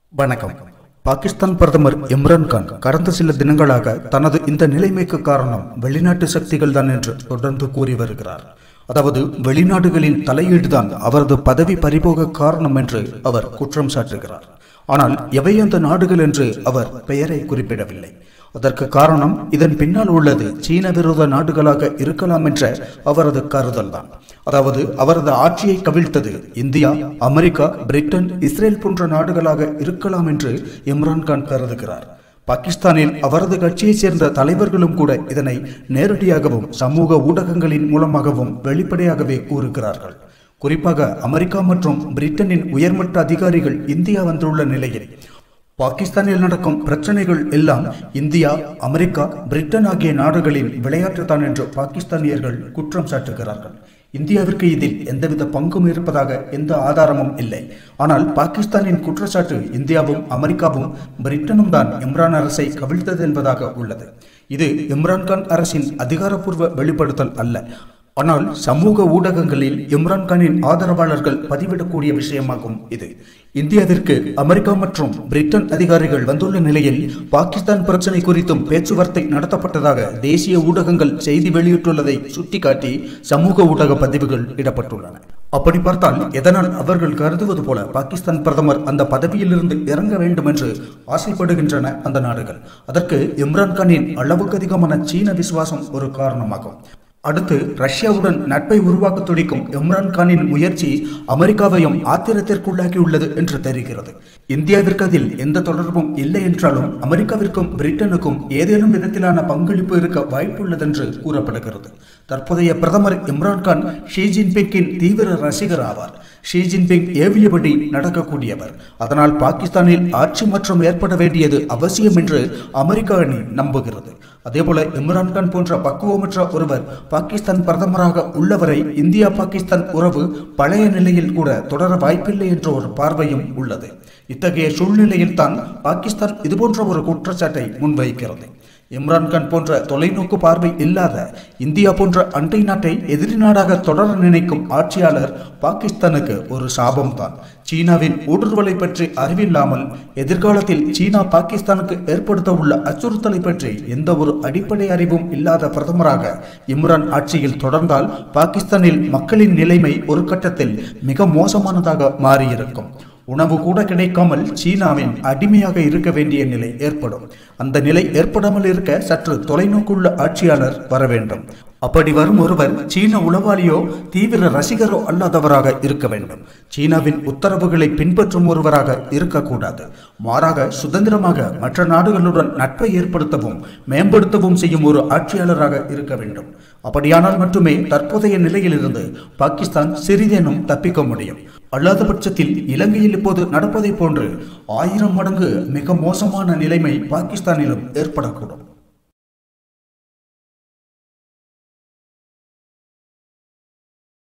வணக்கம் பாகிஸ்தான் பிரதமர் இம்ரான் கான் கடந்த சில தினங்களாக தனது இந்த நிலைமைக்கு காரணம் வெளிநாட்டு சக்திகள் தான் என்று தொடர்ந்து கூறி வருகிறார் அதாவது வெளிநாடுகளின் தலையீடுதான் அவரது பதவி பறிபோக காரணம் என்று அவர் குற்றம் சாட்டுகிறார் ஆனால் எவை அந்த நாடுகள் என்று அவர் பெயரை குறிப்பிடவில்லை அதற்கு காரணம் இதன் பின்னால் உள்ளது சீன விரோத நாடுகளாக இருக்கலாம் என்ற அவரது கருதல்தான் அதாவது அவரது ஆட்சியை கவிழ்த்தது இந்தியா அமெரிக்கா பிரிட்டன் இஸ்ரேல் போன்ற நாடுகளாக இருக்கலாம் என்று இம்ரான்கான் கருதுகிறார் பாகிஸ்தானில் அவரது கட்சியைச் சேர்ந்த தலைவர்களும் கூட இதனை நேரடியாகவும் சமூக ஊடகங்களின் மூலமாகவும் வெளிப்படையாகவே கூறுகிறார்கள் குறிப்பாக அமெரிக்கா மற்றும் பிரிட்டனின் உயர்மட்ட அதிகாரிகள் இந்தியா வந்துள்ள நிலையில் பாகிஸ்தானில் நடக்கும் பிரச்சனைகள் எல்லாம் இந்தியா அமெரிக்கா பிரிட்டன் ஆகிய நாடுகளின் விளையாட்டுத்தான் என்று பாகிஸ்தானியர்கள் குற்றம் சாட்டுகிறார்கள் இந்தியாவிற்கு இதில் எந்தவித பங்கும் இருப்பதாக எந்த ஆதாரமும் இல்லை ஆனால் பாகிஸ்தானின் குற்றச்சாட்டு இந்தியாவும் அமெரிக்காவும் பிரிட்டனும் தான் இம்ரான் அரசை கவிழ்த்தது என்பதாக உள்ளது இது இம்ரான்கான் அரசின் அதிகாரப்பூர்வ வெளிப்படுத்தல் அல்ல ஆனால் சமூக ஊடகங்களில் இம்ரான்கானின் ஆதரவாளர்கள் பதிவிடக்கூடிய விஷயமாகும் இது இந்தியாவிற்கு அமெரிக்கா மற்றும் பிரிட்டன் அதிகாரிகள் வந்துள்ள நிலையில் பாகிஸ்தான் பிரச்சனை குறித்தும் பேச்சுவார்த்தை நடத்தப்பட்டதாக தேசிய ஊடகங்கள் செய்தி வெளியிட்டுள்ளதை சுட்டிக்காட்டி சமூக ஊடக பதிவுகள் இடப்பட்டுள்ளன அப்படி பார்த்தால் எதனால் அவர்கள் கருதுவது போல பாகிஸ்தான் பிரதமர் அந்த பதவியிலிருந்து இறங்க வேண்டும் என்று ஆசைப்படுகின்றன அந்த நாடுகள் அதற்கு இம்ரான்கானின் அளவுக்கு அதிகமான சீன விசுவாசம் ஒரு காரணமாகும் அடுத்து ரஷ்யாவுடன் நட்பை உருவாக்க துடிக்கும் இம்ரான் கானின் முயற்சி அமெரிக்காவையும் ஆத்திரத்திற்குள்ளாகியுள்ளது என்று தெரிகிறது இந்தியாவிற்கு அதில் எந்த தொடர்பும் இல்லை என்றாலும் அமெரிக்காவிற்கும் பிரிட்டனுக்கும் ஏதேனும் விதத்திலான பங்களிப்பு இருக்க வாய்ப்புள்ளது என்று கூறப்படுகிறது தற்போதைய பிரதமர் இம்ரான்கான் ஷி ஜின்பிங்கின் தீவிர ரசிகர் ஆவார் ஷி ஜின்பிங் ஏவியபடி நடக்கக்கூடியவர் அதனால் பாகிஸ்தானில் ஆட்சி மாற்றம் ஏற்பட வேண்டியது அவசியம் என்று அமெரிக்க அணி நம்புகிறது அதேபோல இம்ரான்கான் போன்ற பக்குவமற்ற ஒருவர் பாகிஸ்தான் பிரதமராக உள்ளவரை இந்தியா பாகிஸ்தான் உறவு பழைய நிலையில் கூட தொடர வாய்ப்பில்லை என்ற ஒரு பார்வையும் உள்ளது இத்தகைய சூழ்நிலையில் தான் பாகிஸ்தான் இதுபோன்ற ஒரு குற்றச்சாட்டை முன்வைக்கிறது இம்ரான்கான் போன்ற தொலைநோக்கு பார்வை இல்லாத இந்தியா போன்ற அண்டை நாட்டை எதிரி நாடாக தொடர நினைக்கும் ஆட்சியாளர் பாகிஸ்தானுக்கு ஒரு சாபம் தான் சீனாவின் ஊடுருவலை பற்றி அறிவில்லாமல் எதிர்காலத்தில் சீனா பாகிஸ்தானுக்கு ஏற்படுத்த உள்ள அச்சுறுத்தலை பற்றி எந்த ஒரு அடிப்படை அறிவும் இல்லாத பிரதமராக இம்ரான் ஆட்சியில் தொடர்ந்தால் பாகிஸ்தானில் மக்களின் நிலைமை ஒரு கட்டத்தில் மிக மோசமானதாக மாறியிருக்கும் உணவு கூட கிடைக்காமல் சீனாவின் அடிமையாக இருக்க வேண்டிய நிலை ஏற்படும் அந்த நிலை ஏற்படாமல் இருக்க சற்று தொலைநோக்குள்ள ஆட்சியாளர் வர வேண்டும் அப்படி வரும் ஒருவர் சீன உளவாளியோ தீவிர ரசிகரோ அல்லாதவராக இருக்க வேண்டும் சீனாவின் உத்தரவுகளை பின்பற்றும் ஒருவராக இருக்கக்கூடாது மாறாக சுதந்திரமாக மற்ற நாடுகளுடன் நட்பை ஏற்படுத்தவும் மேம்படுத்தவும் செய்யும் ஒரு ஆட்சியாளராக இருக்க வேண்டும் அப்படியானால் மட்டுமே தற்போதைய நிலையிலிருந்து பாகிஸ்தான் சிறிதேனும் தப்பிக்க முடியும் அல்லாத பட்சத்தில் இலங்கையில் இப்போது நடப்பதை போன்று ஆயிரம் மடங்கு மிக மோசமான நிலைமை பாகிஸ்தானிலும் ஏற்படக்கூடும்